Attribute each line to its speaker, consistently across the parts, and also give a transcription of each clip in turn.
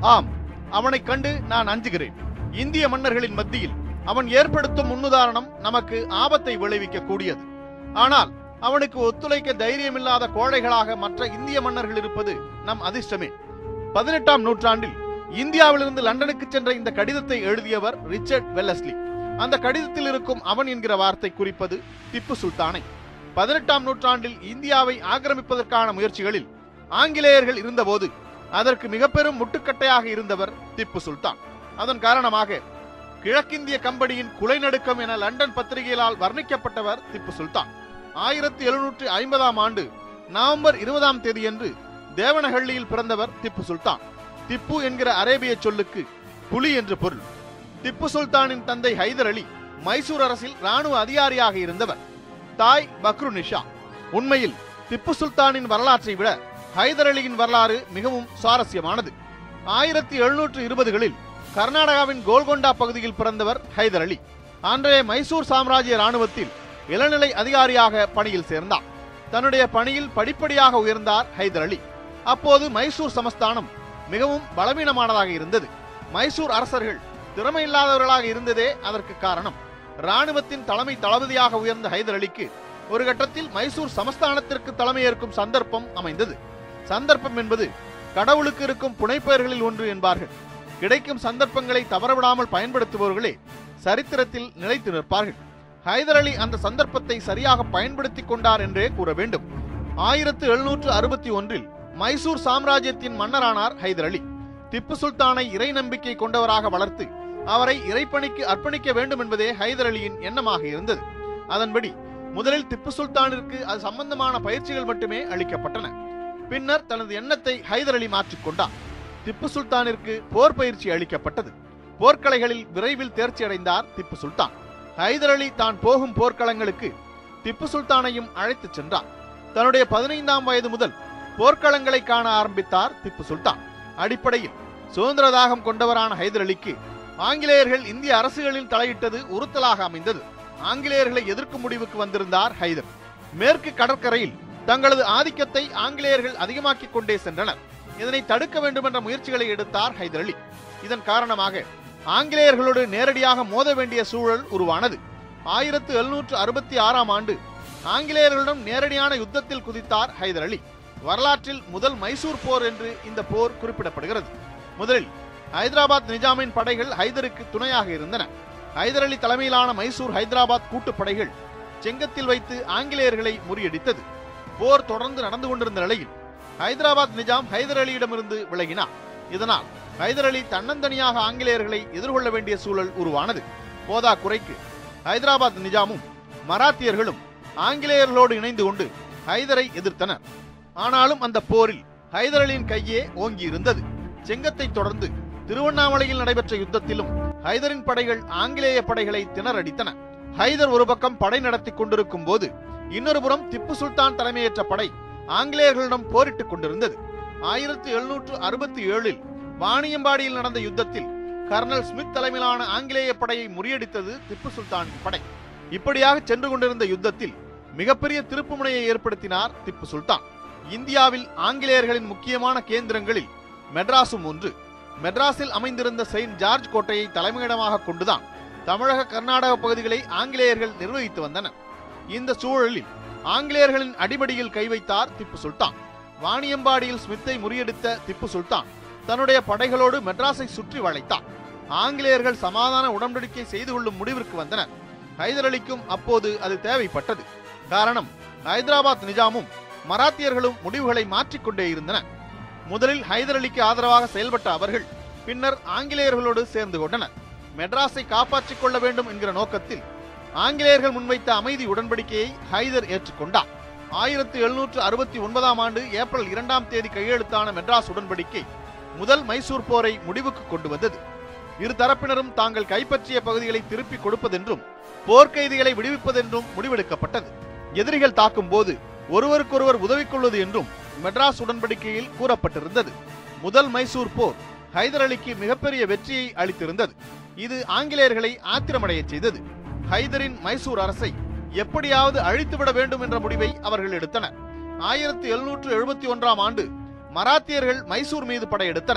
Speaker 1: ஆம் அவனை கண்டு நான் அஞ்சுகிறேன் இந்திய மன்னர்களின் மத்தியில் அவன் ஏற்படுத்தும் முன்னுதாரணம் நமக்கு ஆபத்தை விளைவிக்க கூடியது ஆனால் அவனுக்கு ஒத்துழைக்க தைரியமில்லாத கோழைகளாக மற்ற இந்திய மன்னர்கள் இருப்பது நம் அதிர்ஷ்டமே பதினெட்டாம் நூற்றாண்டில் இந்தியாவிலிருந்து லண்டனுக்கு சென்ற இந்த கடிதத்தை எழுதியவர் ரிச்சர்ட் வெல்லஸ்லி அந்த கடிதத்தில் இருக்கும் அவன் என்கிற வார்த்தை குறிப்பது திப்பு சுல்தானை பதினெட்டாம் நூற்றாண்டில் இந்தியாவை ஆக்கிரமிப்பதற்கான முயற்சிகளில் ஆங்கிலேயர்கள் இருந்தபோது அதற்கு மிக பெரும் முட்டுக்கட்டையாக இருந்தவர் திப்பு சுல்தான் அதன் காரணமாக கிழக்கிந்திய கம்பெனியின் குலை நடுக்கம் என லண்டன் பத்திரிகைகளால் வர்ணிக்கப்பட்டவர் திப்பு சுல்தான் ஆயிரத்தி எழுநூற்றி ஐம்பதாம் ஆண்டு நவம்பர் இருபதாம் தேதியன்று தேவனஹள்ளியில் பிறந்தவர் திப்பு சுல்தான் திப்பு என்கிற அரேபிய சொல்லுக்கு புலி என்று பொருள் திப்பு சுல்தானின் தந்தை ஹைதர் அலி மைசூர் அரசில் ராணுவ அதிகாரியாக இருந்தவர் தாய் பக்ரு நிஷா உண்மையில் திப்பு சுல்தானின் வரலாற்றை விட ஹைதர் அலியின் வரலாறு மிகவும் சுவாரஸ்யமானது ஆயிரத்தி எழுநூற்று இருபதுகளில் கர்நாடகாவின் கோல்கொண்டா பகுதியில் பிறந்தவர் ஹைதர் அலி அன்றைய மைசூர் சாம்ராஜ்ய ராணுவத்தில் இளநிலை அதிகாரியாக பணியில் சேர்ந்தார் தன்னுடைய பணியில் படிப்படியாக உயர்ந்தார் ஹைதர் அலி அப்போது மைசூர் சமஸ்தானம் மிகவும் பலவீனமானதாக இருந்தது மைசூர் அரசர்கள் திறமையில்லாதவர்களாக இருந்ததே அதற்கு காரணம் ராணுவத்தின் தலைமை தளபதியாக உயர்ந்த ஹைதர் அலிக்கு ஒரு கட்டத்தில் மைசூர் சமஸ்தானத்திற்கு தலைமையேற்கும் சந்தர்ப்பம் அமைந்தது சந்தர்ப்பம் என்பது கடவுளுக்கு இருக்கும் புனைப்பெயர்களில் ஒன்று என்பார்கள் கிடைக்கும் சந்தர்ப்பங்களை தவறவிடாமல் பயன்படுத்துபவர்களே சரித்திரத்தில் நிலைத்து நிற்பார்கள் ஹைதர் அலி அந்த சந்தர்ப்பத்தை சரியாக பயன்படுத்திக் கொண்டார் என்றே கூற வேண்டும் ஆயிரத்து எழுநூற்று அறுபத்தி ஒன்றில் மைசூர் சாம்ராஜ்யத்தின் மன்னரானார் ஹைதர் அலி திப்பு சுல்தானை இறை நம்பிக்கை கொண்டவராக வளர்த்து அவரை இறைப்பணிக்கு அர்ப்பணிக்க வேண்டும் என்பதே ஹைதர் அலியின் எண்ணமாக இருந்தது அதன்படி முதலில் திப்பு சுல்தானிற்கு அது சம்பந்தமான பயிற்சிகள் மட்டுமே அளிக்கப்பட்டன பின்னர் தனது எண்ணத்தை ஹைதர் அலி மாற்றிக்கொண்டார் திப்பு சுல்தானிற்கு போர் பயிற்சி அளிக்கப்பட்டது போர்க்கலைகளில் விரைவில் தேர்ச்சி அடைந்தார் திப்பு சுல்தான் ஹைதர் அலி தான் போகும் போர்க்களங்களுக்கு திப்பு சுல்தானையும் அழைத்துச் சென்றார் தன்னுடைய பதினைந்தாம் வயது முதல் போர்க்களங்களை காண ஆரம்பித்தார் திப்பு சுல்தான் அடிப்படையில் சுதந்திர தாகம் கொண்டவரான ஹைதர் அலிக்கு ஆங்கிலேயர்கள் இந்திய அரசுகளில் தலையிட்டது உறுத்தலாக அமைந்தது ஆங்கிலேயர்களை எதிர்க்கும் முடிவுக்கு வந்திருந்தார் ஹைதர் மேற்கு கடற்கரையில் தங்களது ஆதிக்கத்தை ஆங்கிலேயர்கள் அதிகமாக்கிக் கொண்டே சென்றனர் இதனை தடுக்க வேண்டும் என்ற முயற்சிகளை எடுத்தார் ஹைதர் அலி இதன் காரணமாக ஆங்கிலேயர்களோடு நேரடியாக மோத வேண்டிய சூழல் உருவானது ஆயிரத்து எழுநூற்று அறுபத்தி ஆறாம் ஆண்டு ஆங்கிலேயர்களிடம் நேரடியான யுத்தத்தில் குதித்தார் ஹைதர் அலி வரலாற்றில் முதல் மைசூர் போர் என்று இந்த போர் குறிப்பிடப்படுகிறது முதலில் ஹைதராபாத் நிஜாமின் படைகள் ஹைதருக்கு துணையாக இருந்தன ஹைதர் அலி தலைமையிலான மைசூர் ஹைதராபாத் கூட்டுப்படைகள் செங்கத்தில் வைத்து ஆங்கிலேயர்களை முறியடித்தது போர் தொடர்ந்து நடந்து கொண்டிருந்த நிலையில் ஹைதராபாத் நிஜாம் ஹைதர் அலியிடமிருந்து விலகினார் இதனால் ஹைதர் அலி தன்னந்தனியாக ஆங்கிலேயர்களை எதிர்கொள்ள வேண்டிய சூழல் உருவானது போதா குறைக்கு ஹைதராபாத் நிஜாமும் மராத்தியர்களும் ஆங்கிலேயர்களோடு இணைந்து கொண்டு ஹைதரை எதிர்த்தனர் ஆனாலும் அந்த போரில் ஹைதர் அலியின் கையே ஓங்கி இருந்தது செங்கத்தை தொடர்ந்து திருவண்ணாமலையில் நடைபெற்ற யுத்தத்திலும் ஹைதரின் படைகள் ஆங்கிலேய படைகளை திணறடித்தன ஹைதர் ஒரு பக்கம் படை நடத்தி கொண்டிருக்கும் போது இன்னொரு புறம் திப்பு சுல்தான் தலைமையேற்ற படை ஆங்கிலேயர்களிடம் போரிட்டுக் கொண்டிருந்தது ஆயிரத்தி எழுநூற்று அறுபத்தி ஏழில் வாணியம்பாடியில் நடந்த யுத்தத்தில் கர்னல் ஸ்மித் தலைமையிலான ஆங்கிலேய படையை முறியடித்தது திப்பு சுல்தான் படை இப்படியாக சென்று கொண்டிருந்த யுத்தத்தில் மிகப்பெரிய திருப்புமுனையை ஏற்படுத்தினார் திப்பு சுல்தான் இந்தியாவில் ஆங்கிலேயர்களின் முக்கியமான கேந்திரங்களில் மெட்ராஸும் ஒன்று மெட்ராஸில் அமைந்திருந்த செயின்ட் ஜார்ஜ் கோட்டையை தலைமையிடமாக கொண்டுதான் தமிழக கர்நாடக பகுதிகளை ஆங்கிலேயர்கள் நிர்வகித்து வந்தனர் இந்த சூழலில் ஆங்கிலேயர்களின் அடிபடியில் கை வைத்தார் திப்பு சுல்தான் வாணியம்பாடியில் ஸ்மித்தை முறியடித்த திப்பு சுல்தான் தன்னுடைய படைகளோடு மெட்ராஸை சுற்றி வளைத்தார் ஆங்கிலேயர்கள் சமாதான உடன்படிக்கை செய்து கொள்ளும் முடிவிற்கு வந்தனர் ஹைதர் அலிக்கும் அப்போது அது தேவைப்பட்டது காரணம் ஹைதராபாத் நிஜாமும் மராத்தியர்களும் முடிவுகளை மாற்றிக்கொண்டே இருந்தனர் முதலில் ஹைதர் அலிக்கு ஆதரவாக செயல்பட்ட அவர்கள் பின்னர் ஆங்கிலேயர்களோடு சேர்ந்து கொண்டனர் மெட்ராஸை காப்பாற்றிக் கொள்ள வேண்டும் என்கிற நோக்கத்தில் ஆங்கிலேயர்கள் முன்வைத்த அமைதி உடன்படிக்கையை ஹைதர் ஏற்றுக்கொண்டார் ஆயிரத்தி எழுநூற்று அறுபத்தி ஒன்பதாம் ஆண்டு ஏப்ரல் இரண்டாம் தேதி கையெழுத்தான மெட்ராஸ் உடன்படிக்கை முதல் மைசூர் போரை முடிவுக்கு கொண்டு வந்தது இரு தரப்பினரும் தாங்கள் கைப்பற்றிய பகுதிகளை திருப்பிக் கொடுப்பதென்றும் போர்க்கைதிகளை விடுவிப்பதென்றும் முடிவெடுக்கப்பட்டது எதிரிகள் தாக்கும் போது ஒருவருக்கொருவர் உதவி கொள்வது என்றும் மெட்ராஸ் உடன்படிக்கையில் கூறப்பட்டிருந்தது முதல் மைசூர் போர் ஹைதர் அலிக்கு மிகப்பெரிய வெற்றியை அளித்திருந்தது இது ஆங்கிலேயர்களை ஆத்திரமடையச் செய்தது ஹைதரின் மைசூர் அரசை எப்படியாவது அழித்துவிட வேண்டும் என்ற முடிவை அவர்கள் எடுத்தனர் ஆயிரத்தி எழுநூற்று எழுபத்தி ஒன்றாம் ஆண்டு மராத்தியர்கள் மைசூர் மீது படையெடுத்தனர்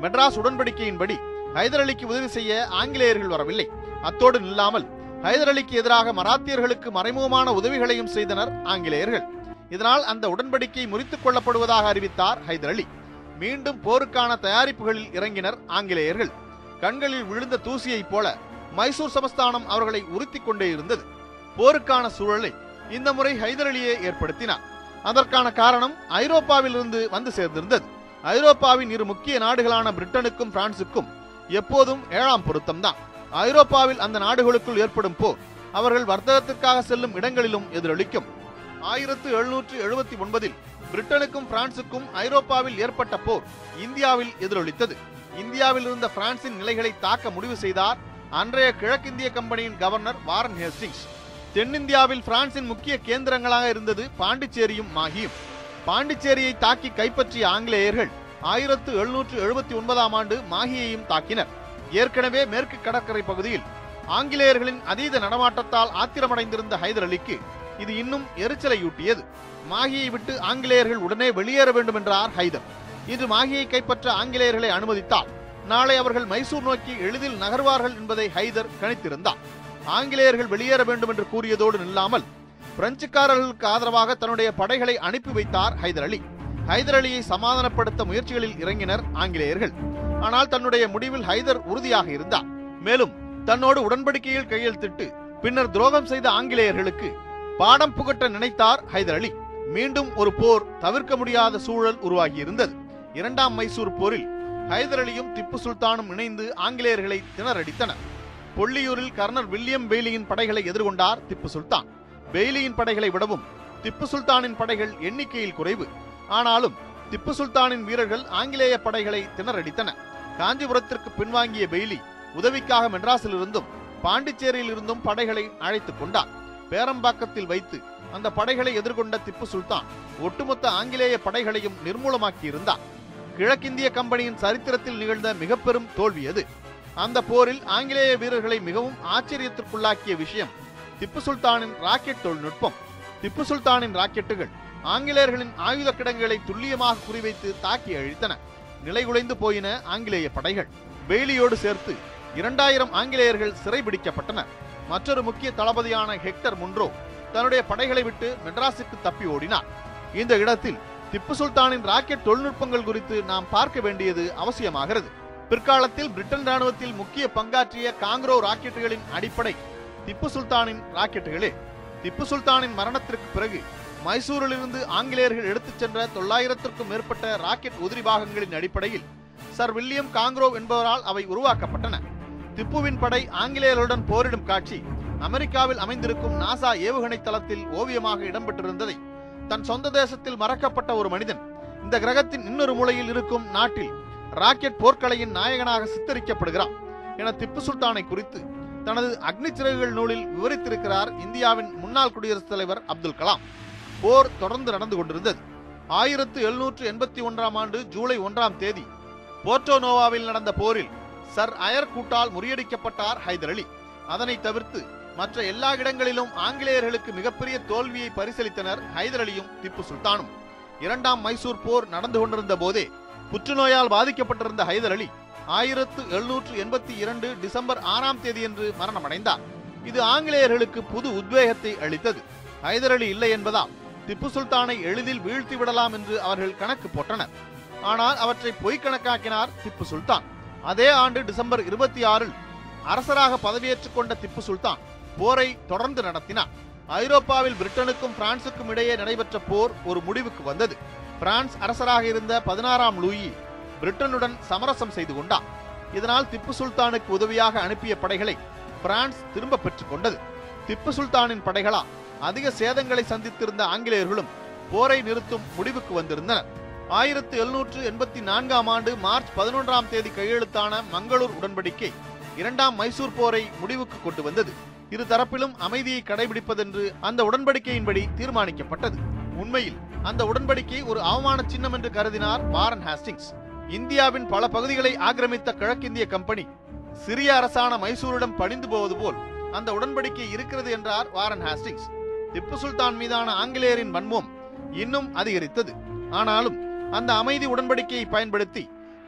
Speaker 1: மெட்ராஸ் உடன்படிக்கையின்படி ஹைதர் அலிக்கு உதவி செய்ய ஆங்கிலேயர்கள் வரவில்லை அத்தோடு நில்லாமல் ஹைதர் அலிக்கு எதிராக மராத்தியர்களுக்கு மறைமுகமான உதவிகளையும் செய்தனர் ஆங்கிலேயர்கள் இதனால் அந்த உடன்படிக்கை முறித்துக் கொள்ளப்படுவதாக அறிவித்தார் ஹைதர் அலி மீண்டும் போருக்கான தயாரிப்புகளில் இறங்கினர் ஆங்கிலேயர்கள் கண்களில் விழுந்த தூசியைப் போல மைசூர் சமஸ்தானம் அவர்களை உறுத்திக் கொண்டே இருந்தது போருக்கான சூழலை இந்த முறை ஹைதர் அலியே ஏற்படுத்தினார் அதற்கான காரணம் ஐரோப்பாவிலிருந்து வந்து சேர்ந்திருந்தது ஐரோப்பாவின் இரு முக்கிய நாடுகளான பிரிட்டனுக்கும் பிரான்சுக்கும் எப்போதும் ஏழாம் பொருத்தம்தான் ஐரோப்பாவில் அந்த நாடுகளுக்குள் ஏற்படும் போர் அவர்கள் வர்த்தகத்திற்காக செல்லும் இடங்களிலும் எதிரொலிக்கும் ஆயிரத்து எழுநூற்று எழுபத்தி ஒன்பதில் பிரிட்டனுக்கும் பிரான்சுக்கும் ஐரோப்பாவில் ஏற்பட்ட போர் இந்தியாவில் எதிரொலித்தது இந்தியாவில் இருந்த பிரான்சின் நிலைகளை தாக்க முடிவு செய்தார் அன்றைய கிழக்கிந்திய கம்பெனியின் கவர்னர் வாரன் ஹேஸ்டிங்ஸ் தென்னிந்தியாவில் பிரான்சின் முக்கிய கேந்திரங்களாக இருந்தது பாண்டிச்சேரியும் மாகியும் பாண்டிச்சேரியை தாக்கி கைப்பற்றிய ஆங்கிலேயர்கள் ஆயிரத்து எழுநூற்று எழுபத்தி ஒன்பதாம் ஆண்டு மாகியையும் தாக்கினர் ஏற்கனவே மேற்கு கடற்கரை பகுதியில் ஆங்கிலேயர்களின் அதீத நடமாட்டத்தால் ஆத்திரமடைந்திருந்த ஹைதர் அலிக்கு இது இன்னும் எரிச்சலையூட்டியது மாகியை விட்டு ஆங்கிலேயர்கள் உடனே வெளியேற வேண்டும் என்றார் ஹைதர் இன்று மாகியை கைப்பற்ற ஆங்கிலேயர்களை அனுமதித்தால் நாளை அவர்கள் மைசூர் நோக்கி எளிதில் நகர்வார்கள் என்பதை ஹைதர் கணித்திருந்தார் ஆங்கிலேயர்கள் வெளியேற வேண்டும் என்று கூறியதோடு நில்லாமல் பிரெஞ்சுக்காரர்களுக்கு ஆதரவாக தன்னுடைய படைகளை அனுப்பி வைத்தார் ஹைதர் அலி ஹைதர் அலியை சமாதானப்படுத்த முயற்சிகளில் இறங்கினர் ஆங்கிலேயர்கள் ஆனால் தன்னுடைய முடிவில் ஹைதர் உறுதியாக இருந்தார் மேலும் தன்னோடு உடன்படிக்கையில் கையெழுத்திட்டு பின்னர் துரோகம் செய்த ஆங்கிலேயர்களுக்கு பாடம் புகட்ட நினைத்தார் ஹைதர் அலி மீண்டும் ஒரு போர் தவிர்க்க முடியாத சூழல் உருவாகியிருந்தது இரண்டாம் மைசூர் போரில் ஹைதர் அலியும் திப்பு சுல்தானும் இணைந்து ஆங்கிலேயர்களை திணறடித்தனர் பொள்ளியூரில் கர்னல் வில்லியம் பெய்லியின் படைகளை எதிர்கொண்டார் திப்பு சுல்தான் பெய்லியின் படைகளை விடவும் திப்பு சுல்தானின் படைகள் எண்ணிக்கையில் குறைவு ஆனாலும் திப்பு சுல்தானின் வீரர்கள் ஆங்கிலேய படைகளை திணறடித்தன காஞ்சிபுரத்திற்கு பின்வாங்கிய பெய்லி உதவிக்காக மெட்ராஸில் இருந்தும் பாண்டிச்சேரியில் இருந்தும் படைகளை அழைத்துக் கொண்டார் பேரம்பாக்கத்தில் வைத்து அந்த படைகளை எதிர்கொண்ட திப்பு சுல்தான் ஒட்டுமொத்த ஆங்கிலேய படைகளையும் நிர்மூலமாக்கி இருந்தார் கிழக்கிந்திய கம்பெனியின் சரித்திரத்தில் நிகழ்ந்த மிக பெரும் தோல்வி அது அந்த போரில் ஆங்கிலேய வீரர்களை மிகவும் ஆச்சரியத்திற்குள்ளாக்கிய விஷயம் திப்பு சுல்தானின் ராக்கெட் தொழில்நுட்பம் திப்பு சுல்தானின் ராக்கெட்டுகள் ஆங்கிலேயர்களின் ஆயுத கிடங்குகளை துல்லியமாக குறிவைத்து தாக்கி அழித்தன நிலைகுலைந்து போயின ஆங்கிலேய படைகள் பெய்லியோடு சேர்த்து இரண்டாயிரம் ஆங்கிலேயர்கள் சிறைபிடிக்கப்பட்டனர் மற்றொரு முக்கிய தளபதியான ஹெக்டர் முன்ரோ தன்னுடைய படைகளை விட்டு மெட்ராஸுக்கு தப்பி ஓடினார் இந்த இடத்தில் திப்பு சுல்தானின் ராக்கெட் தொழில்நுட்பங்கள் குறித்து நாம் பார்க்க வேண்டியது அவசியமாகிறது பிற்காலத்தில் பிரிட்டன் ராணுவத்தில் முக்கிய பங்காற்றிய காங்க்ரோ ராக்கெட்டுகளின் அடிப்படை திப்பு சுல்தானின் ராக்கெட்டுகளே திப்பு சுல்தானின் மரணத்திற்கு பிறகு மைசூரிலிருந்து ஆங்கிலேயர்கள் எடுத்துச் சென்ற தொள்ளாயிரத்திற்கும் மேற்பட்ட ராக்கெட் உதிரி பாகங்களின் அடிப்படையில் சர் வில்லியம் காங்க்ரோ என்பவரால் அவை உருவாக்கப்பட்டன திப்புவின் படை ஆங்கிலேயர்களுடன் போரிடும் காட்சி அமெரிக்காவில் அமைந்திருக்கும் நாசா ஏவுகணை தளத்தில் ஓவியமாக இடம்பெற்றிருந்ததை தன் சொந்த தேசத்தில் மறக்கப்பட்ட ஒரு மனிதன் இந்த கிரகத்தின் இன்னொரு மூலையில் இருக்கும் நாட்டில் ராக்கெட் போர்க்கலையின் நாயகனாக சித்தரிக்கப்படுகிறான் என திப்பு சுல்தானை குறித்து தனது அக்னி சிறகுகள் நூலில் விவரித்திருக்கிறார் இந்தியாவின் முன்னாள் குடியரசுத் தலைவர் அப்துல் கலாம் போர் தொடர்ந்து நடந்து கொண்டிருந்தது ஆயிரத்து எழுநூற்று எண்பத்தி ஒன்றாம் ஆண்டு ஜூலை ஒன்றாம் தேதி போர்ட்டோ நோவாவில் நடந்த போரில் சர் அயர் கூட்டால் முறியடிக்கப்பட்டார் ஹைதர் அலி அதனை தவிர்த்து மற்ற எல்லா இடங்களிலும் ஆங்கிலேயர்களுக்கு மிகப்பெரிய தோல்வியை பரிசளித்தனர் ஹைதர் அலியும் திப்பு சுல்தானும் இரண்டாம் மைசூர் போர் நடந்து கொண்டிருந்த போதே புற்றுநோயால் பாதிக்கப்பட்டிருந்த ஹைதர் அலி ஆயிரத்து எழுநூற்று எண்பத்தி இரண்டு டிசம்பர் ஆறாம் தேதியன்று மரணமடைந்தார் இது ஆங்கிலேயர்களுக்கு புது உத்வேகத்தை அளித்தது ஹைதர் அலி இல்லை என்பதால் திப்பு சுல்தானை எளிதில் வீழ்த்தி விடலாம் என்று அவர்கள் கணக்கு போட்டனர் ஆனால் அவற்றை பொய்க்கணக்காக்கினார் திப்பு சுல்தான் அதே ஆண்டு டிசம்பர் இருபத்தி ஆறில் அரசராக பதவியேற்றுக் கொண்ட திப்பு சுல்தான் போரை தொடர்ந்து நடத்தினார் ஐரோப்பாவில் பிரிட்டனுக்கும் பிரான்சுக்கும் இடையே நடைபெற்ற போர் ஒரு முடிவுக்கு வந்தது பிரான்ஸ் அரசராக இருந்த பதினாறாம் லூயி பிரிட்டனுடன் சமரசம் செய்து கொண்டார் இதனால் திப்பு சுல்தானுக்கு உதவியாக அனுப்பிய படைகளை பிரான்ஸ் திரும்ப பெற்றுக் கொண்டது திப்பு சுல்தானின் படைகளால் அதிக சேதங்களை சந்தித்திருந்த ஆங்கிலேயர்களும் போரை நிறுத்தும் முடிவுக்கு வந்திருந்தனர் ஆயிரத்து எழுநூற்று எண்பத்தி நான்காம் ஆண்டு மார்ச் பதினொன்றாம் தேதி கையெழுத்தான மங்களூர் உடன்படிக்கை இரண்டாம் மைசூர் போரை முடிவுக்கு கொண்டு வந்தது இரு தரப்பிலும் அமைதியை கடைபிடிப்பதென்று அந்த உடன்படிக்கையின்படி தீர்மானிக்கப்பட்டது உண்மையில் அந்த உடன்படிக்கை ஒரு அவமான சின்னம் என்று கருதினார் வாரன் ஹாஸ்டிங்ஸ் இந்தியாவின் பல பகுதிகளை ஆக்கிரமித்த கிழக்கிந்திய கம்பெனி சிறிய அரசான மைசூரிடம் பணிந்து போவது போல் அந்த உடன்படிக்கை இருக்கிறது என்றார் வாரன் ஹாஸ்டிங்ஸ் திப்பு சுல்தான் மீதான ஆங்கிலேயரின் வன்மம் இன்னும் அதிகரித்தது ஆனாலும் அந்த அமைதி உடன்படிக்கையை பயன்படுத்தி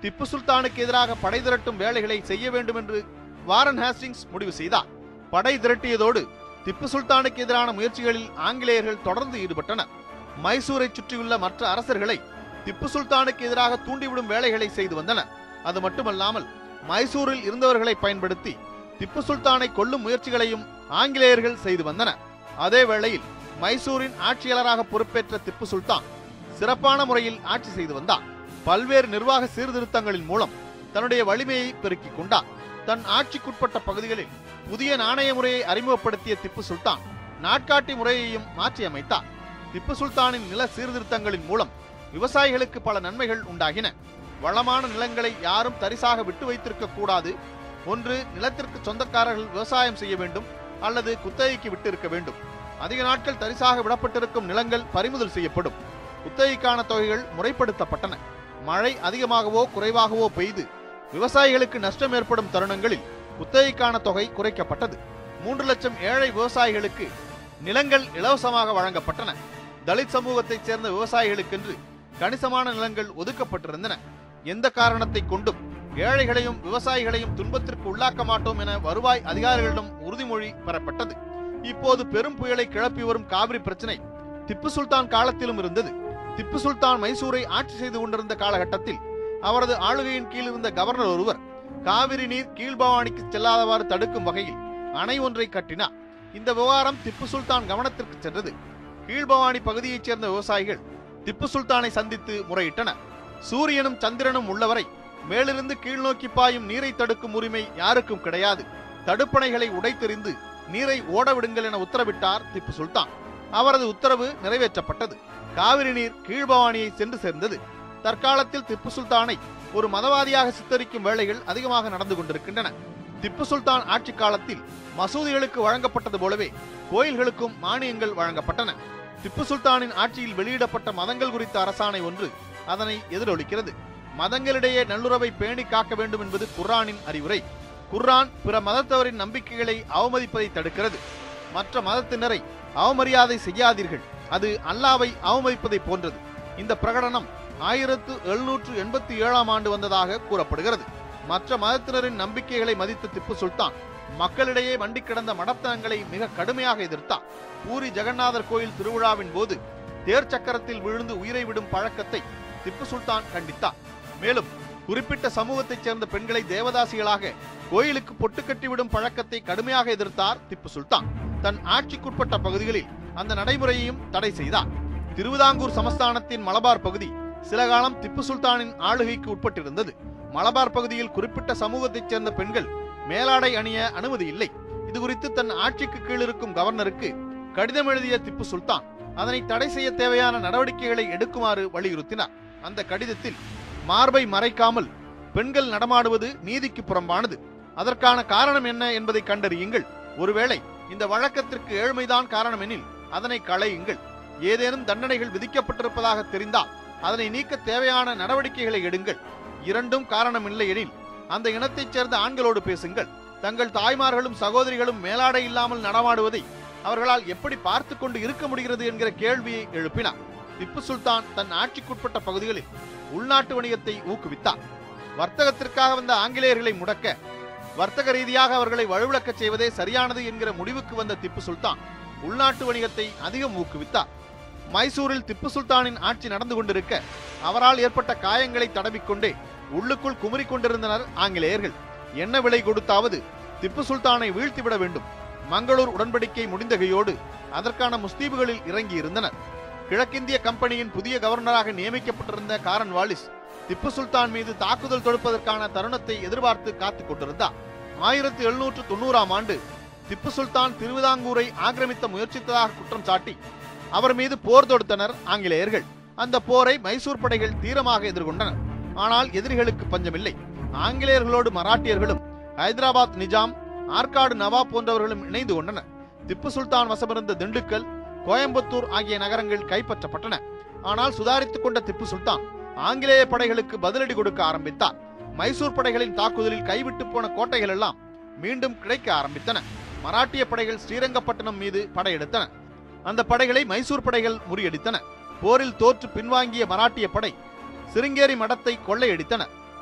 Speaker 1: திப்பு சுல்தானுக்கு எதிராக படை திரட்டும் வேலைகளை செய்ய வேண்டும் என்று வாரன் ஹேஸ்டிங்ஸ் முடிவு செய்தார் படை திரட்டியதோடு திப்பு சுல்தானுக்கு எதிரான முயற்சிகளில் ஆங்கிலேயர்கள் தொடர்ந்து ஈடுபட்டனர் மைசூரை சுற்றியுள்ள மற்ற அரசர்களை திப்பு சுல்தானுக்கு எதிராக தூண்டிவிடும் வேலைகளை செய்து வந்தனர் அது மட்டுமல்லாமல் மைசூரில் இருந்தவர்களை பயன்படுத்தி திப்பு சுல்தானை கொல்லும் முயற்சிகளையும் ஆங்கிலேயர்கள் செய்து வந்தனர் அதே வேளையில் மைசூரின் ஆட்சியாளராக பொறுப்பேற்ற திப்பு சுல்தான் சிறப்பான முறையில் ஆட்சி செய்து வந்தார் பல்வேறு நிர்வாக சீர்திருத்தங்களின் மூலம் தன்னுடைய வலிமையை பெருக்கிக் கொண்டார் தன் ஆட்சிக்குட்பட்ட பகுதிகளில் புதிய நாணய முறையை அறிமுகப்படுத்திய திப்பு சுல்தான் நாட்காட்டி முறையையும் மாற்றியமைத்தார் திப்பு சுல்தானின் நில சீர்திருத்தங்களின் மூலம் விவசாயிகளுக்கு பல நன்மைகள் உண்டாகின வளமான நிலங்களை யாரும் தரிசாக விட்டு வைத்திருக்க கூடாது ஒன்று நிலத்திற்கு சொந்தக்காரர்கள் விவசாயம் செய்ய வேண்டும் அல்லது குத்தகைக்கு விட்டு இருக்க வேண்டும் அதிக நாட்கள் தரிசாக விடப்பட்டிருக்கும் நிலங்கள் பறிமுதல் செய்யப்படும் குத்தகைக்கான தொகைகள் முறைப்படுத்தப்பட்டன மழை அதிகமாகவோ குறைவாகவோ பெய்து விவசாயிகளுக்கு நஷ்டம் ஏற்படும் தருணங்களில் குத்தகைக்கான தொகை குறைக்கப்பட்டது மூன்று லட்சம் ஏழை விவசாயிகளுக்கு நிலங்கள் இலவசமாக வழங்கப்பட்டன தலித் சமூகத்தைச் சேர்ந்த விவசாயிகளுக்கென்று கணிசமான நிலங்கள் ஒதுக்கப்பட்டிருந்தன எந்த காரணத்தை கொண்டும் ஏழைகளையும் விவசாயிகளையும் துன்பத்திற்கு உள்ளாக்க மாட்டோம் என வருவாய் அதிகாரிகளிடம் உறுதிமொழி பெறப்பட்டது இப்போது பெரும் புயலை கிளப்பி வரும் காவிரி பிரச்சனை திப்பு சுல்தான் காலத்திலும் இருந்தது திப்பு சுல்தான் மைசூரை ஆட்சி செய்து கொண்டிருந்த காலகட்டத்தில் அவரது ஆளுகையின் கீழ் இருந்த கவர்னர் ஒருவர் காவிரி நீர் கீழ்பவானிக்கு செல்லாதவாறு தடுக்கும் வகையில் அணை ஒன்றை கட்டினார் இந்த விவகாரம் திப்பு சுல்தான் கவனத்திற்கு சென்றது கீழ்பவானி பகுதியைச் சேர்ந்த விவசாயிகள் திப்பு சுல்தானை சந்தித்து முறையிட்டனர் சூரியனும் சந்திரனும் உள்ளவரை மேலிருந்து கீழ்நோக்கி பாயும் நீரை தடுக்கும் உரிமை யாருக்கும் கிடையாது தடுப்பணைகளை உடைத்தெறிந்து நீரை ஓட விடுங்கள் என உத்தரவிட்டார் திப்பு சுல்தான் அவரது உத்தரவு நிறைவேற்றப்பட்டது காவிரி நீர் கீழ்பவானியை சென்று சேர்ந்தது தற்காலத்தில் திப்பு சுல்தானை ஒரு மதவாதியாக சித்தரிக்கும் வேலைகள் அதிகமாக நடந்து கொண்டிருக்கின்றன திப்பு சுல்தான் ஆட்சி காலத்தில் மசூதிகளுக்கு வழங்கப்பட்டது போலவே கோயில்களுக்கும் மானியங்கள் வழங்கப்பட்டன திப்பு சுல்தானின் ஆட்சியில் வெளியிடப்பட்ட மதங்கள் குறித்த அரசாணை ஒன்று அதனை எதிரொலிக்கிறது மதங்களிடையே நல்லுறவை பேணி காக்க வேண்டும் என்பது குர்ஆனின் அறிவுரை குர்ஆன் பிற மதத்தவரின் நம்பிக்கைகளை அவமதிப்பதை தடுக்கிறது மற்ற மதத்தினரை அவமரியாதை செய்யாதீர்கள் அது அல்லாவை அவமதிப்பதை போன்றது இந்த பிரகடனம் ஆயிரத்து எழுநூற்று எண்பத்தி ஏழாம் ஆண்டு வந்ததாக கூறப்படுகிறது மற்ற மதத்தினரின் நம்பிக்கைகளை மதித்த திப்பு சுல்தான் மக்களிடையே மண்டி கிடந்த மடத்தனங்களை மிக கடுமையாக எதிர்த்தார் பூரி ஜெகநாதர் கோயில் திருவிழாவின் போது தேர் சக்கரத்தில் விழுந்து உயிரை விடும் பழக்கத்தை திப்பு சுல்தான் கண்டித்தார் மேலும் குறிப்பிட்ட சமூகத்தைச் சேர்ந்த பெண்களை தேவதாசிகளாக கோயிலுக்கு பொட்டு கட்டிவிடும் பழக்கத்தை கடுமையாக எதிர்த்தார் திப்பு சுல்தான் தன் ஆட்சிக்குட்பட்ட பகுதிகளில் அந்த நடைமுறையையும் தடை செய்தார் திருவிதாங்கூர் சமஸ்தானத்தின் மலபார் பகுதி சில காலம் திப்பு சுல்தானின் ஆளுகைக்கு உட்பட்டிருந்தது மலபார் பகுதியில் குறிப்பிட்ட சமூகத்தைச் சேர்ந்த பெண்கள் மேலாடை அணிய அனுமதி இல்லை இது குறித்து தன் ஆட்சிக்கு கீழ் இருக்கும் கவர்னருக்கு கடிதம் எழுதிய திப்பு சுல்தான் அதனை தடை செய்ய தேவையான நடவடிக்கைகளை எடுக்குமாறு வலியுறுத்தினார் அந்த கடிதத்தில் மார்பை மறைக்காமல் பெண்கள் நடமாடுவது நீதிக்கு புறம்பானது அதற்கான காரணம் என்ன என்பதை கண்டறியுங்கள் ஒருவேளை இந்த வழக்கத்திற்கு ஏழ்மைதான் காரணம் எனில் அதனை களையுங்கள் ஏதேனும் தண்டனைகள் விதிக்கப்பட்டிருப்பதாக தெரிந்தால் அதனை நீக்க தேவையான நடவடிக்கைகளை எடுங்கள் இரண்டும் காரணமில்லை எனில் அந்த இனத்தைச் சேர்ந்த ஆண்களோடு பேசுங்கள் தங்கள் தாய்மார்களும் சகோதரிகளும் மேலாடை இல்லாமல் நடமாடுவதை அவர்களால் எப்படி பார்த்து கொண்டு இருக்க முடிகிறது என்கிற கேள்வியை எழுப்பினார் திப்பு சுல்தான் தன் ஆட்சிக்குட்பட்ட பகுதிகளில் உள்நாட்டு வணிகத்தை ஊக்குவித்தார் வர்த்தகத்திற்காக வந்த ஆங்கிலேயர்களை முடக்க வர்த்தக ரீதியாக அவர்களை வலுவிழக்கச் செய்வதே சரியானது என்கிற முடிவுக்கு வந்த திப்பு சுல்தான் உள்நாட்டு வணிகத்தை அதிகம் ஊக்குவித்தார் மைசூரில் திப்பு சுல்தானின் ஆட்சி நடந்து கொண்டிருக்க அவரால் ஏற்பட்ட காயங்களை தடவிக்கொண்டே உள்ளுக்குள் குமுறிக் கொண்டிருந்தனர் ஆங்கிலேயர்கள் என்ன விலை கொடுத்தாவது திப்பு சுல்தானை வீழ்த்திவிட வேண்டும் மங்களூர் உடன்படிக்கை முடிந்தகையோடு அதற்கான முஸ்தீபுகளில் இறங்கி இருந்தனர் கிழக்கிந்திய கம்பெனியின் புதிய கவர்னராக நியமிக்கப்பட்டிருந்த காரன் வாலிஸ் திப்பு சுல்தான் மீது தாக்குதல் தொடுப்பதற்கான தருணத்தை எதிர்பார்த்து காத்துக் கொண்டிருந்தார் ஆயிரத்தி எழுநூற்று தொண்ணூறாம் ஆண்டு திப்பு சுல்தான் திருவிதாங்கூரை ஆக்கிரமித்த முயற்சித்ததாக குற்றம் சாட்டி அவர் மீது போர் தொடுத்தனர் ஆங்கிலேயர்கள் அந்த போரை மைசூர் படைகள் தீரமாக எதிர்கொண்டனர் ஆனால் எதிரிகளுக்கு பஞ்சமில்லை ஆங்கிலேயர்களோடு மராட்டியர்களும் ஹைதராபாத் நிஜாம் ஆற்காடு நவாப் போன்றவர்களும் இணைந்து கொண்டனர் திப்பு சுல்தான் வசமிருந்த திண்டுக்கல் கோயம்புத்தூர் ஆகிய நகரங்கள் கைப்பற்றப்பட்டன ஆனால் சுதாரித்துக் கொண்ட திப்பு சுல்தான் ஆங்கிலேய படைகளுக்கு பதிலடி கொடுக்க ஆரம்பித்தார் மைசூர் படைகளின் தாக்குதலில் கைவிட்டு போன கோட்டைகள் எல்லாம் மீண்டும் கிடைக்க ஆரம்பித்தன மராட்டிய படைகள் ஸ்ரீரங்கப்பட்டணம் மீது படையெடுத்தன அந்த படைகளை மைசூர் படைகள் முறியடித்தன போரில் தோற்று பின்வாங்கிய மராட்டிய படை சிருங்கேரி மடத்தை கொள்ளையடித்தன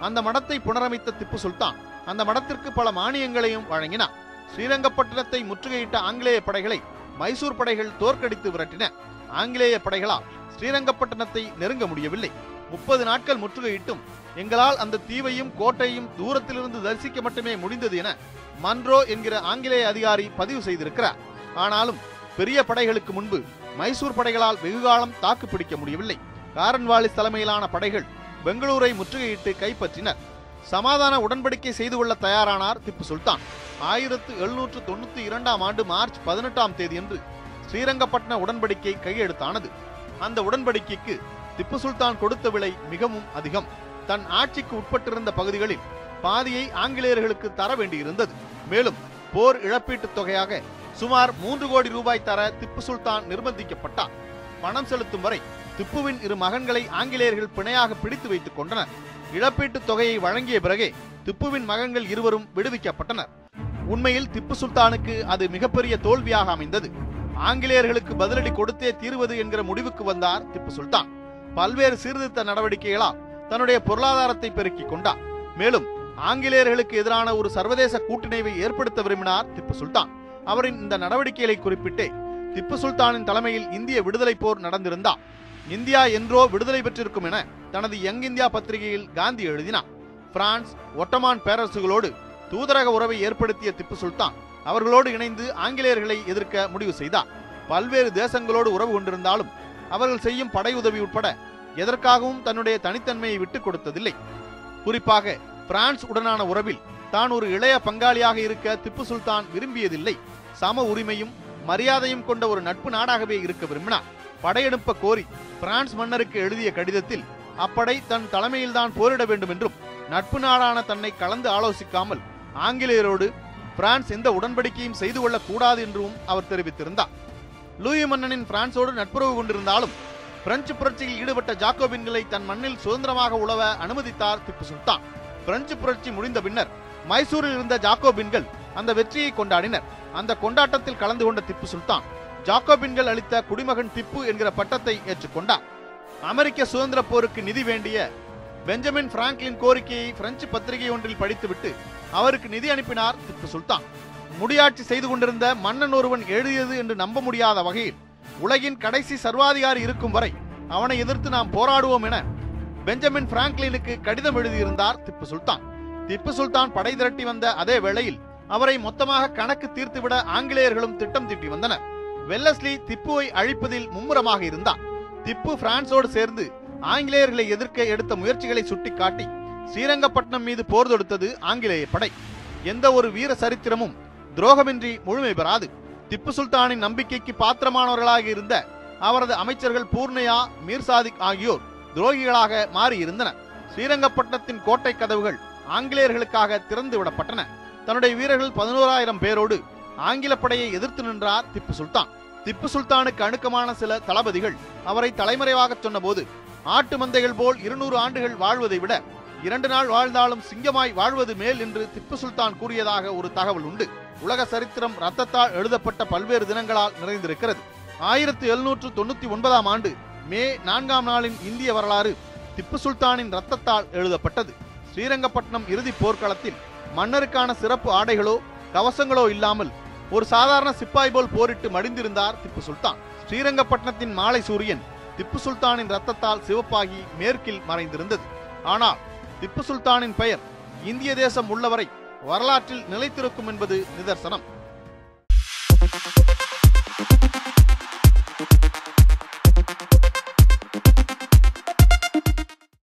Speaker 1: அந்த மடத்தை புனரமைத்த திப்பு சுல்தான் அந்த மடத்திற்கு பல மானியங்களையும் வழங்கினார் ஸ்ரீரங்கப்பட்டினத்தை முற்றுகையிட்ட ஆங்கிலேய படைகளை மைசூர் படைகள் தோற்கடித்து விரட்டின ஆங்கிலேய படைகளால் ஸ்ரீரங்கப்பட்டினத்தை நெருங்க முடியவில்லை முப்பது நாட்கள் முற்றுகையிட்டும் எங்களால் அந்த தீவையும் கோட்டையும் தூரத்திலிருந்து தரிசிக்க மட்டுமே முடிந்தது என மன்ரோ என்கிற ஆங்கிலேய அதிகாரி பதிவு செய்திருக்கிறார் ஆனாலும் பெரிய படைகளுக்கு முன்பு மைசூர் படைகளால் வெகுகாலம் தாக்கு பிடிக்க முடியவில்லை காரன்வாலிஸ் தலைமையிலான படைகள் பெங்களூரை முற்றுகையிட்டு கைப்பற்றினர் சமாதான உடன்படிக்கை செய்து கொள்ள தயாரானார் திப்பு சுல்தான் ஆயிரத்து எழுநூற்று தொண்ணூத்தி இரண்டாம் ஆண்டு மார்ச் பதினெட்டாம் தேதியன்று ஸ்ரீரங்கப்பட்டின உடன்படிக்கை கையெழுத்தானது அந்த உடன்படிக்கைக்கு திப்பு சுல்தான் கொடுத்த விலை மிகவும் அதிகம் தன் ஆட்சிக்கு உட்பட்டிருந்த பகுதிகளில் பாதியை ஆங்கிலேயர்களுக்கு தர வேண்டியிருந்தது மேலும் போர் இழப்பீட்டுத் தொகையாக சுமார் மூன்று கோடி ரூபாய் தர திப்பு சுல்தான் நிர்பந்திக்கப்பட்டார் பணம் செலுத்தும் வரை திப்புவின் இரு மகன்களை ஆங்கிலேயர்கள் பிணையாக பிடித்து வைத்துக் கொண்டனர் இழப்பீட்டுத் தொகையை வழங்கிய பிறகே திப்புவின் மகன்கள் இருவரும் விடுவிக்கப்பட்டனர் உண்மையில் திப்பு சுல்தானுக்கு அது மிகப்பெரிய தோல்வியாக அமைந்தது ஆங்கிலேயர்களுக்கு பதிலடி கொடுத்தே தீர்வது என்கிற முடிவுக்கு வந்தார் திப்பு சுல்தான் பல்வேறு சீர்திருத்த நடவடிக்கைகளால் தன்னுடைய பொருளாதாரத்தை பெருக்கிக் கொண்டார் மேலும் ஆங்கிலேயர்களுக்கு எதிரான ஒரு சர்வதேச கூட்டிணைவை ஏற்படுத்த விரும்பினார் திப்பு சுல்தான் அவரின் இந்த நடவடிக்கைகளை குறிப்பிட்டே திப்பு சுல்தானின் தலைமையில் இந்திய விடுதலை போர் நடந்திருந்தார் இந்தியா என்றோ விடுதலை பெற்றிருக்கும் என தனது யங் இந்தியா பத்திரிகையில் காந்தி எழுதினார் பிரான்ஸ் ஒட்டமான் பேரரசுகளோடு தூதரக உறவை ஏற்படுத்திய திப்பு சுல்தான் அவர்களோடு இணைந்து ஆங்கிலேயர்களை எதிர்க்க முடிவு செய்தார் பல்வேறு தேசங்களோடு உறவு கொண்டிருந்தாலும் அவர்கள் செய்யும் படை உதவி உட்பட எதற்காகவும் தன்னுடைய தனித்தன்மையை விட்டுக் கொடுத்ததில்லை குறிப்பாக பிரான்ஸ் உடனான உறவில் தான் ஒரு இளைய பங்காளியாக இருக்க திப்பு சுல்தான் விரும்பியதில்லை சம உரிமையும் மரியாதையும் கொண்ட ஒரு நட்பு நாடாகவே இருக்க விரும்பினார் படையெடுப்ப கோரி பிரான்ஸ் மன்னருக்கு எழுதிய கடிதத்தில் அப்படை தன் தலைமையில்தான் போரிட வேண்டும் என்றும் நட்பு நாடான தன்னை கலந்து ஆலோசிக்காமல் ஆங்கிலேயரோடு பிரான்ஸ் எந்த உடன்படிக்கையும் செய்து கொள்ளக் கூடாது என்றும் அவர் தெரிவித்திருந்தார் லூயி மன்னனின் பிரான்சோடு நட்புறவு கொண்டிருந்தாலும் பிரெஞ்சு புரட்சியில் ஈடுபட்ட ஜாக்கோபின்களை தன் மண்ணில் சுதந்திரமாக உழவ அனுமதித்தார் திப்பு சுல்தான் பிரெஞ்சு புரட்சி முடிந்த பின்னர் மைசூரில் இருந்த ஜாக்கோபின்கள் அந்த வெற்றியை கொண்டாடினர் அந்த கொண்டாட்டத்தில் கலந்து கொண்ட திப்பு சுல்தான் ஜாக்கோபின்கள் அளித்த குடிமகன் திப்பு என்கிற பட்டத்தை ஏற்றுக்கொண்டார் அமெரிக்க சுதந்திர போருக்கு நிதி வேண்டிய பெஞ்சமின் பிராங்க்லின் கோரிக்கையை பிரெஞ்சு பத்திரிகை ஒன்றில் படித்துவிட்டு அவருக்கு நிதி அனுப்பினார் திப்பு சுல்தான் முடியாட்சி செய்து கொண்டிருந்த மன்னன் ஒருவன் எழுதியது என்று நம்ப முடியாத வகையில் உலகின் கடைசி சர்வாதிகாரி இருக்கும் வரை அவனை எதிர்த்து நாம் போராடுவோம் என பெஞ்சமின் பிராங்க்லினுக்கு கடிதம் எழுதியிருந்தார் திப்பு சுல்தான் திப்பு சுல்தான் படை திரட்டி வந்த அதே வேளையில் அவரை மொத்தமாக கணக்கு தீர்த்துவிட ஆங்கிலேயர்களும் திட்டம் தீட்டி வந்தனர் வெல்லஸ்லி திப்புவை அழிப்பதில் மும்முரமாக இருந்தார் திப்பு பிரான்சோடு சேர்ந்து ஆங்கிலேயர்களை எதிர்க்க எடுத்த முயற்சிகளை சுட்டிக்காட்டி ஸ்ரீரங்கப்பட்டினம் மீது போர் தொடுத்தது ஆங்கிலேய படை எந்த ஒரு வீர சரித்திரமும் துரோகமின்றி முழுமை பெறாது திப்பு சுல்தானின் நம்பிக்கைக்கு பாத்திரமானவர்களாக இருந்த அவரது அமைச்சர்கள் பூர்ணையா மீர் சாதிக் ஆகியோர் துரோகிகளாக மாறியிருந்தனர் ஸ்ரீரங்கப்பட்டினத்தின் கோட்டை கதவுகள் ஆங்கிலேயர்களுக்காக திறந்து விடப்பட்டன தன்னுடைய வீரர்கள் பதினோராயிரம் பேரோடு ஆங்கில படையை எதிர்த்து நின்றார் திப்பு சுல்தான் திப்பு சுல்தானுக்கு அணுக்கமான சில தளபதிகள் அவரை தலைமறைவாக சொன்னபோது ஆட்டு மந்தைகள் போல் இருநூறு ஆண்டுகள் வாழ்வதை விட இரண்டு நாள் வாழ்ந்தாலும் சிங்கமாய் வாழ்வது மேல் என்று திப்பு சுல்தான் கூறியதாக ஒரு தகவல் உண்டு உலக சரித்திரம் ரத்தத்தால் எழுதப்பட்ட பல்வேறு தினங்களால் நிறைந்திருக்கிறது ஆயிரத்தி எழுநூற்று தொண்ணூத்தி ஒன்பதாம் ஆண்டு மே நான்காம் நாளின் இந்திய வரலாறு திப்பு சுல்தானின் ரத்தத்தால் எழுதப்பட்டது ஸ்ரீரங்கப்பட்டினம் இறுதி போர்க்களத்தில் மன்னருக்கான சிறப்பு ஆடைகளோ கவசங்களோ இல்லாமல் ஒரு சாதாரண சிப்பாய் போல் போரிட்டு மடிந்திருந்தார் திப்பு சுல்தான் ஸ்ரீரங்கப்பட்டினத்தின் மாலை சூரியன் திப்பு சுல்தானின் ரத்தத்தால் சிவப்பாகி மேற்கில் மறைந்திருந்தது ஆனால் திப்பு சுல்தானின் பெயர் இந்திய தேசம் உள்ளவரை வரலாற்றில் நிலைத்திருக்கும் என்பது நிதர்சனம்